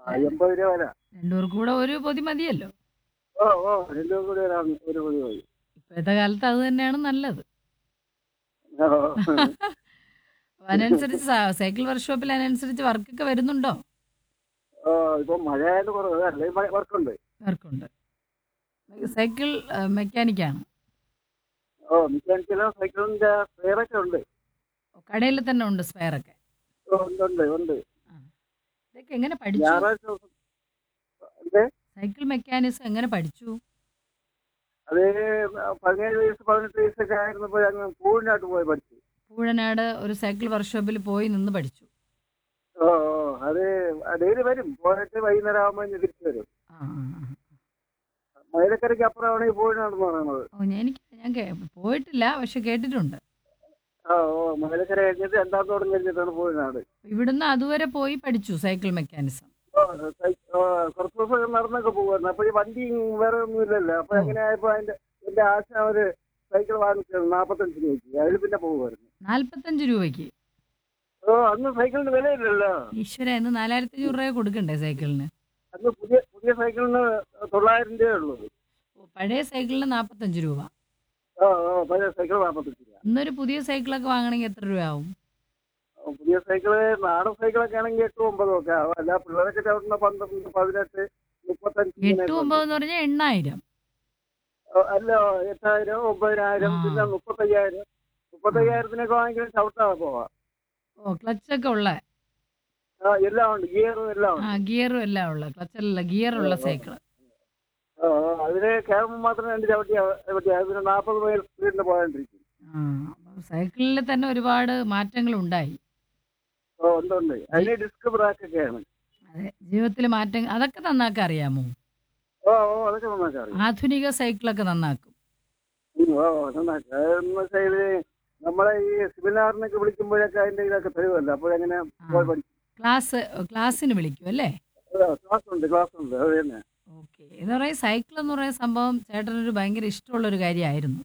ആ, എൺപത് രൂപ വരാം രണ്ടുപേർക്കും കൂടെ ഒരു പൊതി മതിയല്ലോ ഓ ഓ രണ്ടും കൂടി വരാം ഒരു മതി മതി ഇപ്പോഴത്തെ കാലത്ത് അത് തന്നെയാണ് നല്ലത് ഓ, അപ്പൊ അതിനനുസരിച്ച് സ- സൈക്കിൾ വർക്ക്ഷോപ്പിൽ അതിനനുസരിച്ച് വർക്കൊക്കെ വരുന്നുണ്ടോ ഓ ഇപ്പൊ മഴയായത് കുറവ് അല്ലേ വർക്കുണ്ട് വർക്കുണ്ട് സൈക്കിൾ മെക്കാനിക്കാണ് ഓ മെക്കാനിക്കലോ സൈക്കിളിന്റെ സ്പെയറൊക്കെ ഉണ്ട് കടയിൽ തന്നെ ഉണ്ട് സ്പെയറൊക്കെ ഓ, ഉണ്ട് ഉണ്ട് ഉണ്ട് ഇതൊക്കെ എങ്ങനെ പഠിച്ചു ഞായറാഴ്ച ദിവസം എന്തേ സൈക്കിൾ മെക്കാനിസം എങ്ങനെ പഠിച്ചു അത് പതിനേഴ് വയസ്സ് പതിനെട്ട് വയസ്സൊക്കെ ആയിരുന്നപ്പോ ഞങ്ങൾ പൂഴിനാട്ട് പോയി പഠിച്ചു പൂഴനാട് ഒരു സൈക്കിൾ വർക്ക്ഷോപ്പിൽ പോയി നിന്ന് പഠിച്ചു ഓ ഓ അത് ഡെയിലി വരും പോയിട്ട് വൈകുന്നേരം ആകുമ്പോൾ തിരിച്ചു വരും ആ ആ, ആ. മൈലക്കരയ്ക്ക് അപ്പുറമാണ് ഈ പൂഴിനാട് എന്ന് പറയുന്നത് ഓ ഞാൻ- എനിക്ക് ഞാൻ കേ- പോയിട്ടില്ല പക്ഷെ കേട്ടിട്ടുണ്ട് ആ ഓ മൈലക്കര കഴിഞ്ഞിട്ട് രണ്ടാമത്തോടും കഴിഞ്ഞിട്ടാണ് പൂഴിനാട് ഇവിടുന്ന് അതുവരെ പോയി പഠിച്ചു സൈക്കിൾ മെക്കാനിസം ഓ, സൈ- ഓ, കുറച്ച് ദിവസം നടന്നൊക്കെ പോകുമായിരുന്നു അപ്പൊ ഈ വണ്ടി വേറെ ഒന്നും ഇല്ലല്ലോ അപ്പൊ ഓ. എങ്ങനെ ആയപ്പോ അതിന്റെ എന്റെ ആശ ഒരു സൈക്കിൾ വാങ്ങിച്ചത് നാപ്പത്തഞ്ച് രൂപയ്ക്ക് അതിൽ പിന്നെ പോകുമായിരുന്നു നാല്പത്തഞ്ച് രൂപയ്ക്ക് ഓ അന്ന് സൈക്കിളിന് വിലയില്ലല്ലോ ഈശ്വര ഇന്ന് നാലായിരത്തി അഞ്ഞൂറ് രൂപ കൊടുക്കണ്ടേ സൈക്കിളിന് അന്ന് പുതിയ പുതിയ സൈക്കിളിന് തൊള്ളായിരം രൂപയേ ഉള്ളൂ ഓ, പഴയ സൈക്കിളിന് നാൽപ്പത്തഞ്ച് രൂപ ഓ ഓ പഴയ സൈക്കിൾ നാപ്പത്തഞ്ച് രൂപ ഇന്നൊരു പുതിയ സൈക്കിളൊക്കെ വാങ്ങണമെങ്കിൽ എത്ര രൂപയാവും ഓ, പുതിയ സൈക്കിള് നാടൻ സൈക്കിളൊക്കെ ആണെങ്കിൽ എട്ടും ഒമ്പതും ഒക്കെ ആവും അല്ല പിള്ളേരൊക്കെ ചവിട്ടുന്ന പന്ത്രണ്ട് പതിനെട്ട് മുപ്പത്തഞ്ച് എട്ട് ഇങ്ങനെയൊക്കെ ഉണ്ട്. ഒമ്പത് എന്ന് പറഞ്ഞാൽ എണ്ണായിരം ഓ, അല്ല എട്ടായിരം ഒമ്പതിനായിരം ആ. പിന്നെ മുപ്പത്തയ്യായിരം മുപ്പത്തയ്യായിരത്തിനൊക്കെ വാങ്ങിക്കാൻ ചവിട്ടാതെ പോവാം ഓ ക്ലച്ചൊക്കെ ഉള്ള ആ എല്ലാം ഉണ്ട് ഗിയറും എല്ലാം ആ ഉണ്ട് ഗിയറും എല്ലാം ഉള്ള ക്ലച്ചല്ല ഗിയറുള്ള ഓ, ഓ. സൈക്കിള് ഓ, ഓ, അതിന് ക്യാബ് മാത്രം രണ്ട് ചവിട്ടി ചവിട്ടി അതിന് നാൽപ്പത് മൈൽ സ്പീഡിന് പോകാണ്ടിരിക്കും ആ അപ്പം സൈക്കിളിൽ തന്നെ ഒരുപാട് മാറ്റങ്ങൾ ഉണ്ടായി ഓ ഉണ്ട് ഉണ്ട് അതിന് ഡിസ്ക് ബ്രാക്ക് ഒക്കെയാണ് അതെ ജീവിതത്തിൽ മാറ്റം അതൊക്കെ നന്നാക്കാൻ അറിയാമോ ഓ ഓ അതൊക്കെ നന്നാക്കാം ആധുനിക സൈക്കിളൊക്കെ നന്നാക്കും ഓ നന്നാക്കാം അതെന്ന് വെച്ചാൽ ഇത് നമ്മളെ ഈ സെമിനാറിനൊക്കെ വിളിക്കുമ്പോഴൊക്കെ അതിന്റെ ഇതൊക്കെ തരുമല്ലോ അപ്പോഴങ്ങനെ പോയി പഠിക്കും ക്ലാസ് ക്ലാസ്സിന് വിളിക്കും അല്ലേ ക്ലാസ് ഉണ്ട് ക്ലാസ് ഉണ്ട് അത് തന്നെ ഓക്കെ എന്ന് പറയുക സൈക്കിൾ എന്ന് പറയുന്ന സംഭവം ചേട്ടനൊരു ഭയങ്കര ഇഷ്ടമുള്ളൊരു കാര്യമായിരുന്നു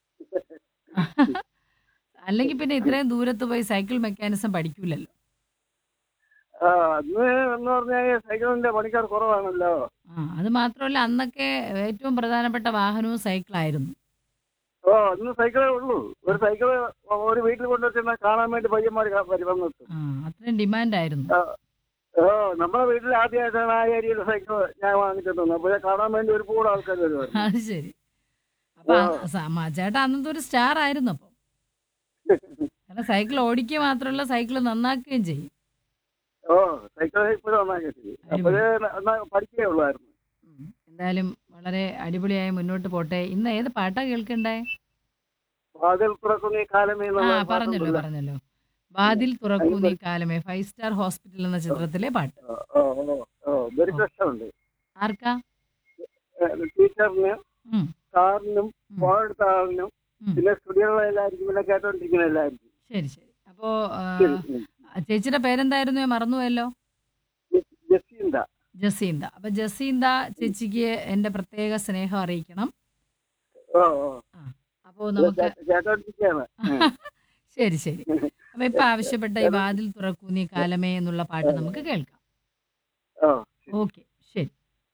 അല്ലെങ്കിൽ പിന്നെ ഇത്രയും ദൂരത്ത് പോയി സൈക്കിൾ മെക്കാനിസം പഠിക്കൂലല്ലോ ആ അന്ന് എന്ന് പറഞ്ഞാൽ സൈക്കിളിന്റെ പണിക്കാർ കുറവാണല്ലോ ആ അത് മാത്രമല്ല അന്നൊക്കെ ഏറ്റവും പ്രധാനപ്പെട്ട വാഹനവും സൈക്കിളായിരുന്നു ഓ അന്ന് സൈക്കിളേ ഉള്ളൂ ഒരു സൈക്കിള് ഒരു വീട്ടിൽ കൊണ്ടുവച്ചാൽ കാണാൻ വേണ്ടി പയ്യന്മാർ വന്നെത്തും ആ അത്രയും ഡിമാൻഡായിരുന്നു ഓ നമ്മുടെ വീട്ടിൽ ആദ്യമായിട്ടാണ് ആ ഏരിയയിൽ സൈക്കിൾ ഞാൻ വാങ്ങിച്ചിട്ടുണ്ട് അപ്പോൾ കാണാൻ വേണ്ടി ഒരുപാട് ആൾക്കാർ വരുമായിരുന്നു അത് ശരി അപ്പൊ അ- സ- മ- ചേട്ടാ അന്നത്തെ ഒരു സ്റ്റാർ ആയിരുന്നു അപ്പം കാരണം സൈക്കിൾ ഓടിക്കുക മാത്രമല്ല സൈക്കിൾ നന്നാക്കുകയും ചെയ്യും ഓ സൈക്കിൾ ഇപ്പോഴും നന്നാക്കി അപ്പോഴേ പഠിക്കേ ഉള്ളായിരുന്നു ഉം. എന്തായാലും വളരെ അടിപൊളിയായി മുന്നോട്ട് പോട്ടെ ഇന്ന് ഏത് പാട്ടാ കേൾക്കണ്ടേ വാതിൽ തുറക്കുന്ന ഈ കാലമേ ആ എന്നുള്ള പറഞ്ഞല്ലോ പാട്ടുണ്ടല്ലോ. പറഞ്ഞല്ലോ വാതിൽ തുറക്കൂ നീ കാലമേ ഫൈവ് സ്റ്റാർ ഹോസ്പിറ്റൽ എന്ന ചിത്രത്തിലെ പാട്ട് ഓ, ഓ ഓ ഓ ഒരു പ്രശ്നമുണ്ട് ആർക്കാ ടീച്ചറിന് ഉം. സാറിനും ഉം. ഫോൺ എടുത്ത ആളിനും ഉം. പിന്നെ സ്റ്റുഡിയോകളെല്ലായിരിക്കും പിന്നെ കേട്ടോണ്ടിരിക്കുന്ന എല്ലാവർക്കും ശരി ശരി അപ്പോ ആ, ശരി, ഉം. ചേച്ചിയുടെ പേരെന്തായിരുന്നു ഞാൻ മറന്നുപോയല്ലോ ജസീന്ത ജസീന്ത അപ്പൊ ജസീന്ത ചേച്ചിക്ക് എന്റെ പ്രത്യേക സ്നേഹം അറിയിക്കണം ഓ ഓ അപ്പോ നമുക്ക് കേ- കേട്ടോണ്ടിരിക്കുകയാണ് ഉം. ശരി ശരി അപ്പൊ ഇപ്പൊ ആവശ്യപ്പെട്ട ഈ വാതിൽ തുറക്കൂ നീ കാലമേ എന്നുള്ള പാട്ട് നമുക്ക് കേൾക്കാം ഓ ഓക്കെ ശരി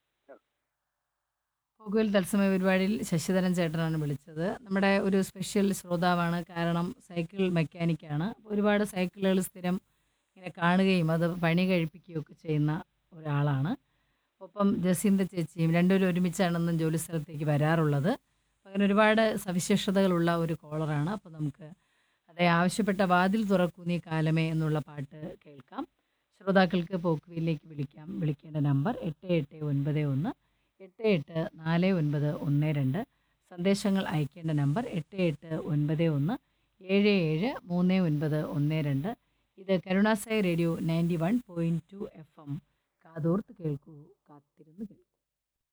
പോക്കുവൽ തത്സമയ പരിപാടിയിൽ ശശിധരൻ ചേട്ടനാണ് വിളിച്ചത് നമ്മുടെ ഒരു സ്പെഷ്യൽ ശ്രോതാവാണ് കാരണം സൈക്കിൾ മെക്കാനിക്കാണ് അപ്പോൾ ഒരുപാട് സൈക്കിളുകൾ സ്ഥിരം ഇങ്ങനെ കാണുകയും അത് പണി കഴിപ്പിക്കുകയും ഒക്കെ ചെയ്യുന്ന ഒരാളാണ് ഒപ്പം ജസീന്ത ചേച്ചിയും രണ്ടുപേരും ഒരുമിച്ചാണെന്നും ജോലി സ്ഥലത്തേക്ക് വരാറുള്ളത് അപ്പോൾ അങ്ങനെ ഒരുപാട് സവിശേഷതകളുള്ള ഒരു കോളറാണ് അപ്പോൾ നമുക്ക് അതേ ആവശ്യപ്പെട്ട വാതിൽ തുറക്കൂ നീ കാലമേ എന്നുള്ള പാട്ട് കേൾക്കാം ശ്രോതാക്കൾക്ക് പോക്കുവയിലേക്ക് വിളിക്കാം വിളിക്കേണ്ട നമ്പർ എട്ട് എട്ട് ഒൻപത് ഒന്ന് എട്ട് എട്ട് നാല് ഒൻപത് ഒന്ന് രണ്ട് സന്ദേശങ്ങൾ അയക്കേണ്ട നമ്പർ എട്ട് എട്ട് ഒൻപത് ഒന്ന് ഏഴ് ഏഴ് മൂന്ന് ഒൻപത് ഒന്ന് രണ്ട് ഇത് കരുണാസായി radio ninety one point two F M കാതോർത്ത് കേൾക്കൂ കാത്തിരുന്ന് കേൾക്കൂ